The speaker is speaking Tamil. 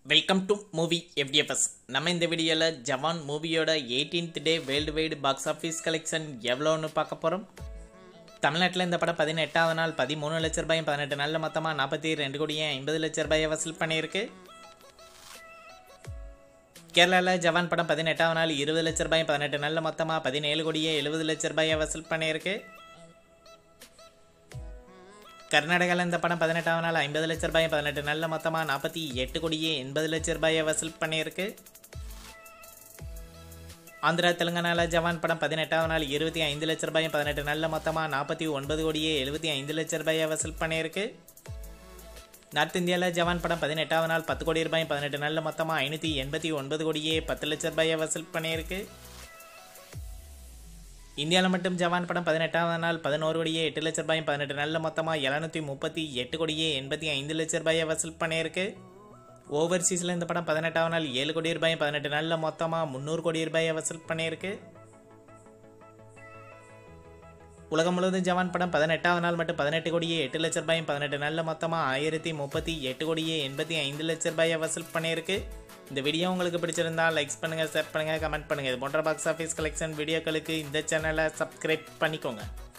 வெல்கம் டு மூவி எஃப்டிஎஃப்எஸ் நம்ம இந்த வீடியோவில் ஜவான் மூவியோட eighteenth day world wide box office collection எவ்வளோன்னு பார்க்க போகிறோம் தமிழ்நாட்டில் இந்த படம் பதினெட்டாவது நாள் பதிமூணு லட்ச ரூபாயும் பதினெட்டு நாளில் மொத்தமாக நாற்பத்தி ரெண்டு கோடியே ஐம்பது லட்ச ரூபாயை வசூல் பண்ணியிருக்கு கேரளாவில் ஜவான் படம் பதினெட்டாவது நாள் இருபது லட்ச ரூபாயும் பதினெட்டு நாளில் மொத்தமாக பதினேழு கோடியே எழுபது லட்ச ரூபாயை வசூல் பண்ணியிருக்கு கர்நாடகாவில் இந்த படம் பதினெட்டாவது நாள் ஐம்பது லட்ச ரூபாயும் பதினெட்டு நாளில் மொத்தமாக நாற்பத்தி எட்டு கோடியே எண்பது லட்ச ரூபாயை வசூல் பண்ணியிருக்கு ஆந்திரா தெலுங்கானாவில் ஜவான் படம் பதினெட்டாவது நாள் இருபத்தி ஐந்து லட்ச ரூபாயும் பதினெட்டு நாளில் மொத்தமாக நாற்பத்தி ஒன்பது கோடியே எழுபத்தி ஐந்து லட்ச ரூபாயை வசூல் பண்ணியிருக்கு நார்த் இந்தியாவில் ஜவான் படம் பதினெட்டாவது நாள் பத்து கோடி ரூபாயும் பதினெட்டு நாளில் மொத்தமாக ஐநூற்றி எண்பத்தி ஒன்பது கோடியே பத்து லட்ச ரூபாயை வசூல் பண்ணியிருக்கு இந்தியாவில் மட்டும் ஜவான் படம் பதினெட்டாவது நாள் பதினோரு கோடியே எட்டு லட்ச ரூபாயும் பதினெட்டு நாளில் மொத்தமாக எழுநூற்றி முப்பத்தி எட்டு கோடியே எண்பத்தி ஐந்து லட்ச ரூபாயை வசூல் பண்ணியிருக்கு ஓவர்சீஸில் இந்த படம் பதினெட்டாவது நாள் ஏழு கோடி ரூபாயும் பதினெட்டு நாளில் மொத்தமாக முந்நூறு கோடி ரூபாயை வசூல் பண்ணியிருக்கு உலகம் முழுவதும் ஜவான் படம் பதினெட்டாவது நாள் மட்டும் பதினெட்டு கோடியே எட்டு லட்ச ரூபாயும் பதினெட்டு நாளில் மொத்தமாக ஆயிரத்தி முப்பத்தி எட்டு கோடியே எண்பத்தி ஐந்து லட்ச ரூபாயை வசூல் பண்ணியிருக்கு இந்த வீடியோ உங்களுக்கு பிடிச்சிருந்தா லைக்ஸ் பண்ணுங்கள் ஷேர் பண்ணுங்கள் கமெண்ட் பண்ணுங்கள் இது போன்ற பாக்ஸ் ஆஃபீஸ் கலெக்ஷன் வீடியோக்களுக்கு இந்த சேனலை சப்ஸ்கிரைப் பண்ணிக்கோங்க